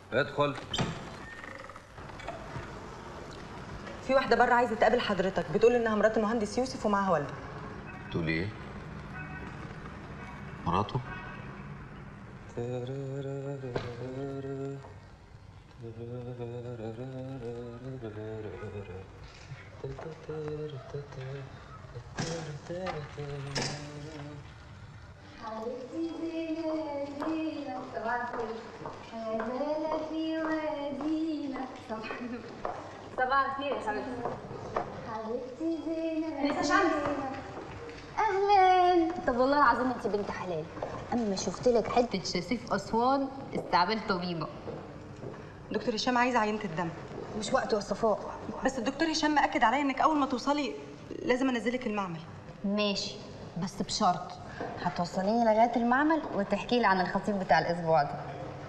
ادخل في واحده بره عايزه تقابل حضرتك بتقول انها مرات المهندس يوسف ومعاها والده تقول ايه مراته حبيبتي زينة زينة صباح الخير حمالة في وادينا صباح صباح الخير يا حبيبتي حبيبتي زينة لسه شمس. اهلا طب والله العظيم انت بنت حلال اما شفت لك حته شاسيف اسوان استعملت طبيبه دكتور هشام عايز عينه الدم مش وقت يا صفاء بس الدكتور هشام مأكد عليا انك اول ما توصلي لازم انزلك المعمل ماشي بس بشرط هتوصليني لغايه المعمل وتحكي لي عن الخطيب بتاع الاسبوع ده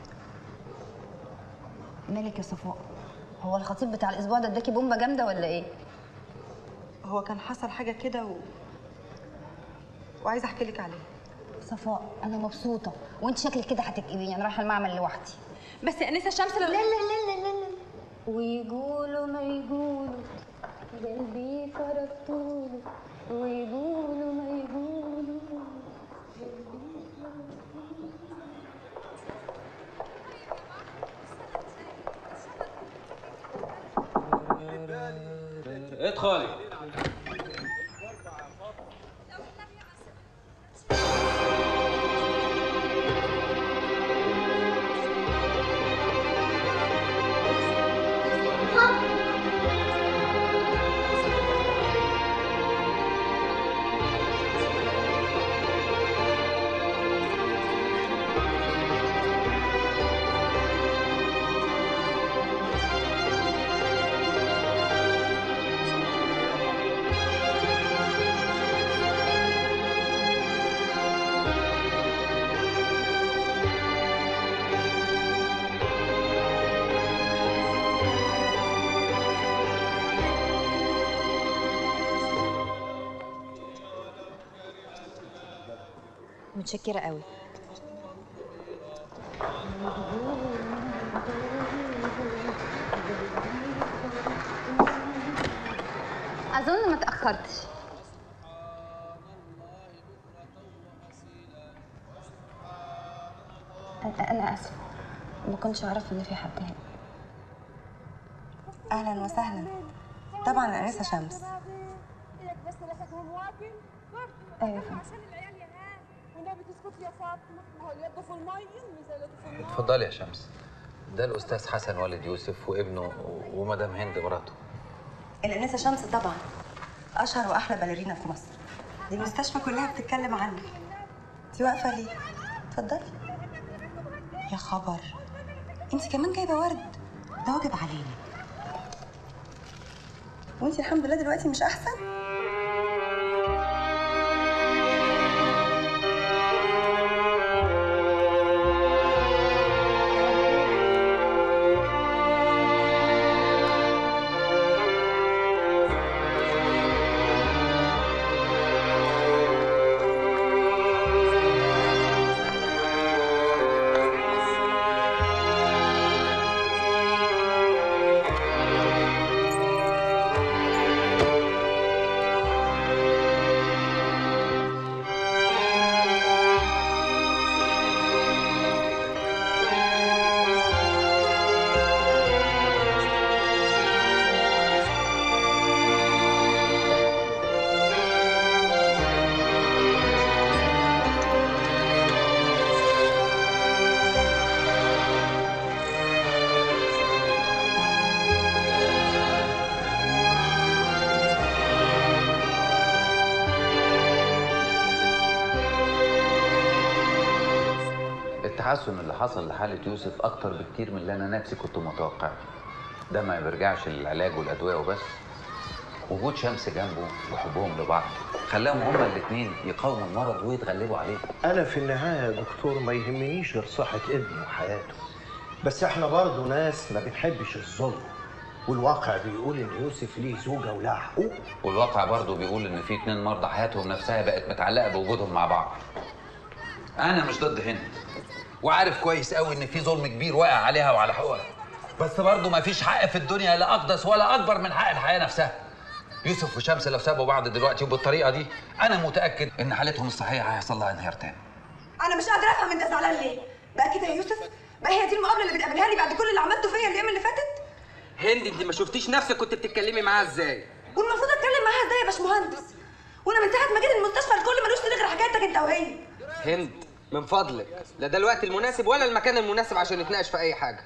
مالك يا صفاء هو الخطيب بتاع الاسبوع ده اداكي بومبه جامده ولا ايه هو كان حصل حاجه كده و... وعايزه احكي لك عليه صفاء انا مبسوطه وانت شكلك كده هتكئبيني انا رايحه المعمل لوحدي بس يا انسه شمس لا لا لا لا لا لا ويقولوا ما يقولوا قلبي فرقتوله ويقولوا ما يقولوا ادخل متشكره قوي اظن ما تاخرتش أنا- انا اسفه ما كنتش اعرف ان في حد هنا اهلا وسهلا طبعا الانسه شمس ايدك بس لحق هو واكل ايوه يا فندم. عشان العيال يا ها والنبي تسكت يا فاطمه ما هو اليد في الميه والميزانات في النار اتفضلي يا شمس ده الاستاذ حسن والد يوسف وابنه ومدام هند مراته الانسه شمس طبعا اشهر واحلى باليرينا في مصر دي المستشفى كلها بتتكلم عنك انت واقفه ليه اتفضلي يا خبر انت كمان جايبه ورد ده واجب علينا وانت الحمد لله دلوقتي مش احسن التحسن اللي حصل لحالة يوسف أكتر بكتير من اللي أنا نفسي كنت متوقعه ده ما بيرجعش للعلاج والأدوية وبس وجود شمس جنبه وحبهم لبعض خلاهم هما الاتنين يقاوموا المرض ويتغلبوا عليه أنا في النهاية يا دكتور ما يهمنيش غير صحة ابني وحياته بس احنا برضه ناس ما بنحبش الظلم والواقع بيقول ان يوسف ليه زوجة ولها حقوق والواقع برضه بيقول إن في اتنين مرضى حياتهم نفسها بقت متعلقة بوجودهم مع بعض أنا مش ضد هند وعارف كويس قوي ان في ظلم كبير واقع عليها وعلى حقوقها بس برضه ما فيش حق في الدنيا لا اقدس ولا اكبر من حق الحياه نفسها يوسف وشمس لو سابوا بعض دلوقتي وبالطريقه دي انا متاكد ان حالتهم الصحيه هيحصل لها انهيار تاني انا مش قادره افهم انت زعلان ليه بقى كده يا يوسف بقى هي دي المقابله اللي بتقابلها لي بعد كل اللي عملته فيا الايام اللي فاتت هند انت ما شفتيش نفسك كنت بتتكلمي معاها ازاي والمفروض اتكلم معاها ازاي يا باشمهندس وانا من ساعه ما جيت المستشفى الكل ملوش صدق غير حكايتك انت وهي هند من فضلك لا ده الوقت المناسب ولا المكان المناسب عشان نتناقش في اي حاجه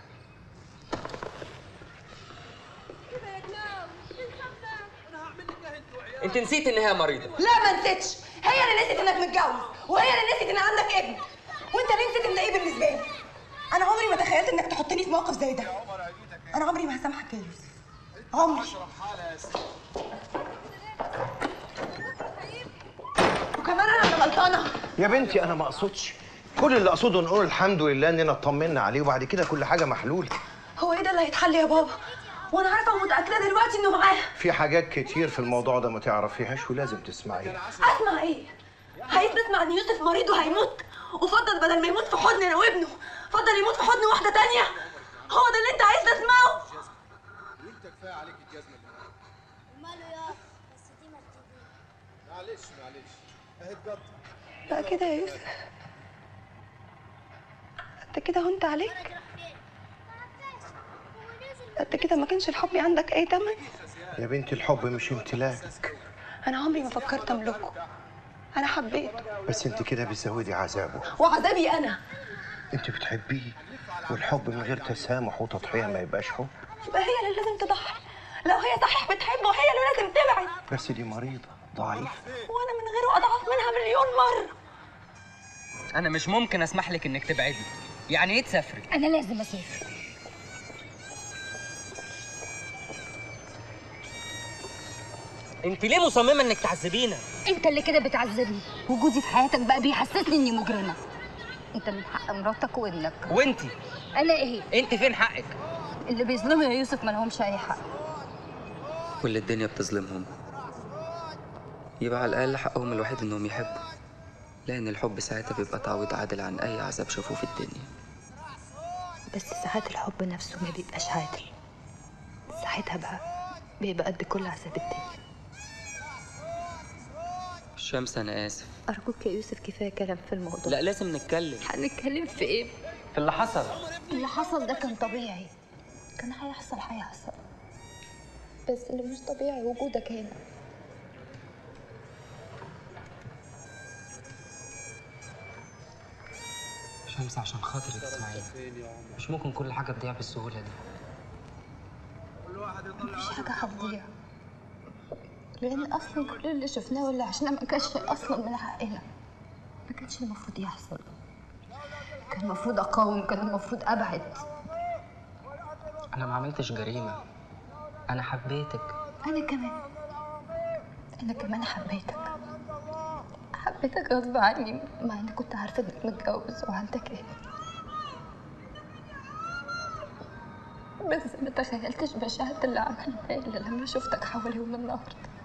انت نسيت ان هي مريضه لا ما نسيتش هي اللي نسيت انك متجوز وهي اللي نسيت ان عندك ابن وانت ليه نسيت ان ايه بالنسبه لي انا عمري ما تخيلت انك تحطني في موقف زي ده انا عمري ما هسامحك يا يوسف عمري وكمان انا اللي غلطانه يا بنتي انا ما اقصدش كل اللي اقصده نقول الحمد لله اننا اطمنا عليه وبعد كده كل حاجه محلوله هو ايه ده اللي هيتحل يا بابا وانا عارفه ومتاكده دلوقتي انه معاه في حاجات كتير في الموضوع ده ما تعرفيهاش ولازم تسمعيها اسمع ايه هيسمع ان يوسف مريض وهيموت وفضل بدل ما يموت في حضن انا وابنه فضل يموت في حضن واحده تانية هو ده اللي انت عايز تسمعه وماله يا بس دي ما بتجيبش بقى كده يا يوسف انت كده هنت عليك انت كده ما كانش الحب عندك اي تمن يا بنتي الحب مش امتلاك انا عمري ما فكرت املكه انا حبيت بس انت كده بتزودي عذابه وعذابي انا انت بتحبيه والحب من غير تسامح وتضحيه ما يبقاش حب يبقى هي اللي لازم تضحي لو هي صحيح بتحبه هي اللي لازم تبعد بس دي مريضه ضعيفه وانا من غيره اضعف منها مليون مره انا مش ممكن اسمح لك انك تبعدي يعني ايه تسافري انا لازم اسافر انت ليه مصممه انك تعذبينا انت اللي كده بتعذبني وجودي في حياتك بقى بيحسسني اني مجرمه انت من حق مراتك وابنك وانت انا ايه انت فين حقك اللي بيظلموا يا يوسف ما لهمش اي حق واللي الدنيا بتظلمهم يبقى على الأقل حقهم الوحيد إنهم يحبوا لأن الحب ساعتها بيبقى تعويض عادل عن أي عذاب شافوه في الدنيا بس ساعات الحب نفسه ما بيبقاش عادل ساعتها بقى بيبقى قد كل عذاب الدنيا شمس أنا آسف أرجوك يا يوسف كفاية كلام في الموضوع لا لازم نتكلم هنتكلم في إيه؟ في اللي حصل اللي حصل ده كان طبيعي كان هيحصل هيحصل بس اللي مش طبيعي وجودك هنا شمس عشان خاطري تسمعيني مش ممكن كل حاجة تضيع بالسهولة دي مفيش حاجة هتضيع لأن أصلا كل اللي شفناه واللي عشناه ما كانش أصلا من حقنا ما كانش المفروض يحصل كان المفروض أقاوم كان المفروض أبعد أنا ما عملتش جريمة أنا حبيتك أنا كمان أنا كمان حبيتك حبيتك غصب عني مع إني كنت عارفة إنك متجوز وعندك إيه بس ما تخيلتش مشاهد اللي عملناه إلا لما شفتك حوالي يوم النهارده